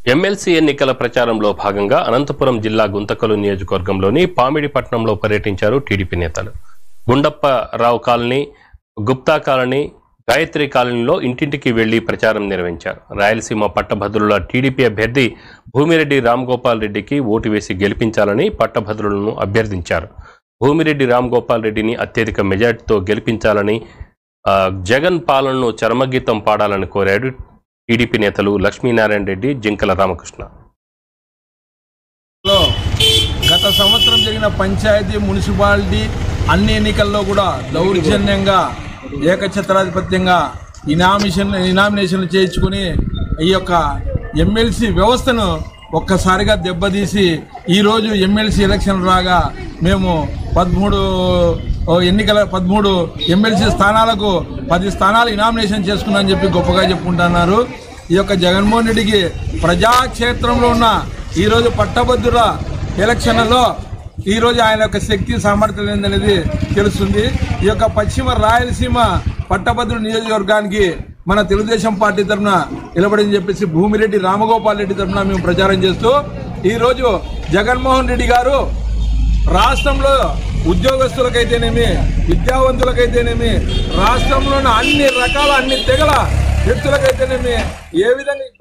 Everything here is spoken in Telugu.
ఎమ్మెల్సీ ఎన్నికల ప్రచారంలో భాగంగా అనంతపురం జిల్లా గుంతకలు నియోజకవర్గంలోని పామిడిపట్నంలో పర్యటించారు టీడీపీ నేతలు గుండప్పరావు కాలనీ గుప్తా కాలనీ గాయత్రి కాలనీలో ఇంటింటికి వెళ్లి ప్రచారం నిర్వహించారు రాయలసీమ పట్టభద్రుల టీడీపీ అభ్యర్థి భూమిరెడ్డి రామ్ గోపాల్ రెడ్డికి ఓటు వేసి గెలిపించాలని పట్టభద్రులను అభ్యర్థించారు భూమిరెడ్డి రామ్ గోపాల్ రెడ్డిని అత్యధిక మెజార్టీతో గెలిపించాలని ఆ, జగన్ పాలనను చరమగీతం పాడాలని కోరాడు టీడీపీ నేతలు లక్ష్మీనారాయణ రెడ్డి జింకల రామకృష్ణ లో గత సంవత్సరం జరిగిన పంచాయతీ మున్సిపాలిటీ అన్ని ఎన్నికల్లో కూడా దౌర్జన్యంగా ఏకఛత్రాధిపత్యంగా ఇనామిషన్ ఇనామినేషన్లు చేయించుకుని ఈ యొక్క ఎమ్మెల్సీ వ్యవస్థను ఒక్కసారిగా దెబ్బతీసి ఈరోజు ఎమ్మెల్సీ ఎలక్షన్ రాగా మేము పదమూడు ఓ ఎన్నికల పదమూడు ఎమ్మెల్సీ స్థానాలకు పది స్థానాలు ఇనామినేషన్ చేసుకున్నామని చెప్పి గొప్పగా చెప్పుకుంటున్నారు ఈ యొక్క జగన్మోహన్ రెడ్డికి ప్రజాక్షేత్రంలో ఉన్న ఈరోజు పట్టభద్రుల ఎలక్షన్లలో ఈరోజు ఆయన యొక్క శక్తి సామర్థ్యం ఏందనేది తెలుస్తుంది ఈ యొక్క పశ్చిమ రాయలసీమ పట్టభద్రుల నియోజకవర్గానికి మన తెలుగుదేశం పార్టీ తరఫున నిలబడని చెప్పేసి భూమిరెడ్డి రామగోపాల్ రెడ్డి తరఫున మేము ప్రచారం చేస్తూ ఈరోజు జగన్మోహన్ రెడ్డి గారు రాష్ట్రంలో ఉద్యోగస్తులకైతేనేమి విద్యావంతులకైతేనేమి రాష్ట్రంలోని అన్ని రకాల అన్ని తెగల వ్యక్తులకైతేనేమి ఏ విధంగా